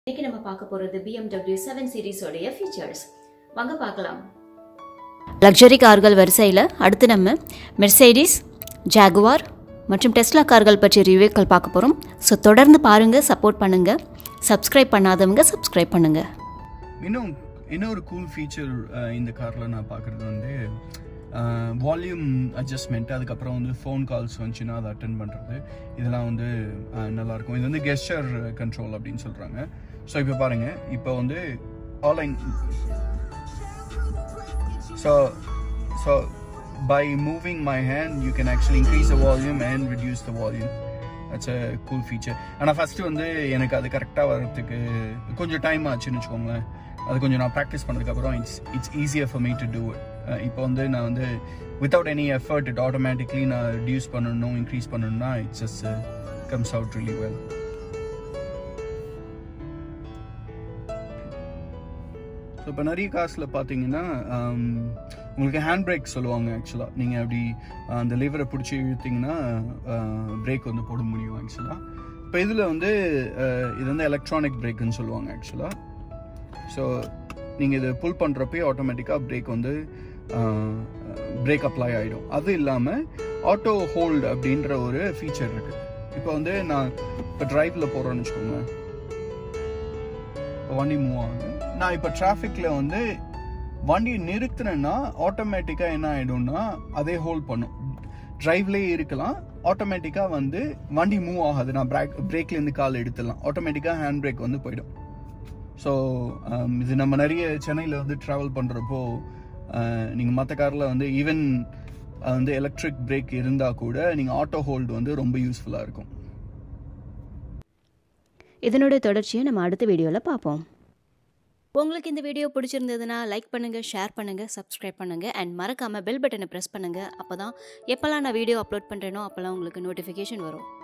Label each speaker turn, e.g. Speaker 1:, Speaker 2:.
Speaker 1: இன்னைக்கு நம்ம பார்க்க போறது BMW செவன் சீரிஸோடைய ஃபீச்சர்ஸ் வாங்க பார்க்கலாம்
Speaker 2: லக்ஸரி கார்கள் வரிசையில் அடுத்து நம்ம மெர்சைடிஸ் ஜாகுவார் மற்றும் டெஸ்லா கார்கள் பற்றிய ரிவ்யூக்கள் பார்க்க போகிறோம் ஸோ தொடர்ந்து பாருங்கள் சப்போர்ட் பண்ணுங்கள் சப்ஸ்கிரைப் பண்ணாதவங்க சப்ஸ்கிரைப் பண்ணுங்கள்
Speaker 3: இன்னும் இன்னொரு கூல் ஃபீச்சர் இந்த காரில் நான் பார்க்குறது வந்து வால்யூம் அட்ஜஸ்ட்மெண்ட் அதுக்கப்புறம் வந்து ஃபோன் கால்ஸ் வந்துச்சுன்னா அதை அட்டன் பண்ணுறது இதெல்லாம் வந்து அஹ், நல்லா இருக்கும் இது வந்து கெஸ்டர் கண்ட்ரோல் அப்படின்னு சொல்கிறாங்க ஸோ இப்போ பாருங்கள் இப்போ வந்து online so so by moving my hand you can actually increase the volume and reduce the volume that's a cool feature ஆனால் ஃபஸ்ட்டு வந்து எனக்கு அது கரெக்டாக வர்றதுக்கு கொஞ்சம் டைம் ஆச்சுன்னு வச்சுக்கோங்களேன் அது கொஞ்சம் நான் ப்ராக்டிஸ் பண்ணதுக்கப்புறம் it's it's easier for me to do இப்போ வந்து நான் வந்து without any effort it automatically நான் ரிடியூஸ் பண்ணணும் இன்க்ரீஸ் பண்ணணும்னா it's just comes out really well so இப்போ நிறைய காசில் பார்த்தீங்கன்னா ஆம், உங்களுக்கு ஹேண்ட் பிரேக் சொல்லுவாங்க ஆக்சுவலாக நீங்கள் அப்படி ஆ, அந்த லிவரை பிடிச்சி இழுத்தீங்கன்னா பிரேக் வந்து போட முடியும் ஆக்சுவலாக இப்போ இதில் வந்து ஆ, இது வந்து எலக்ட்ரானிக் பிரேக்குன்னு சொல்லுவாங்க ஆக்சுவலாக ஸோ நீங்கள் இதை புல் பண்ணுறப்பே ஆட்டோமேட்டிக்காக பிரேக் வந்து பிரேக் அப்ளை ஆகிடும் அது இல்லாமல் ஆட்டோ ஹோல்டு அப்படின்ற ஒரு ஃபீச்சர் இருக்குது இப்போ வந்து நான் இப்போ டிரைவில் போகிறேன்னு வச்சுக்கோங்களேன் இப்போ வண்டி மூவ் ஆகுது நான் இப்போ டிராஃபிக்கில் வந்து வண்டியை நிறுத்தினேன்னா ஆட்டோமேட்டிக்காக என்ன ஆகிடும்னா அதே ஹோல்ட் பண்ணும் டிரைவ்லேயே இருக்கலாம் ஆட்டோமேட்டிக்காக வந்து வண்டி மூவ் ஆகாது நான் பிரேக் பிரேக்லேருந்து கால் எடுத்துடலாம் ஆட்டோமேட்டிக்காக ஹேண்ட் பிரேக் வந்து போயிடும் ஸோ இது நம்ம நிறைய சென்னையில் வந்து ட்ராவல் பண்ணுறப்போ நீங்கள் மற்ற காரில் வந்து ஈவன் வந்து எலக்ட்ரிக் பிரேக் இருந்தால் கூட நீங்கள் ஆட்டோ ஹோல்டு வந்து ரொம்ப யூஸ்ஃபுல்லாக இருக்கும்
Speaker 2: இதனுடைய தொடர்ச்சியை நம்ம அடுத்த வீடியோவில் பார்ப்போம்
Speaker 1: உங்களுக்கு இந்த வீடியோ பிடிச்சிருந்ததுன்னா லைக் பண்ணுங்க ஷேர் பண்ணுங்க சப்ஸ்கிரைப் பண்ணுங்க அண்ட் மறக்காம பெல் பட்டனை ப்ரெஸ் பண்ணுங்க அப்பதான் எப்போல்லாம் நான் வீடியோ அப்லோட் பண்றேனோ அப்போல்லாம் உங்களுக்கு நோட்டிஃபிகேஷன் வரும்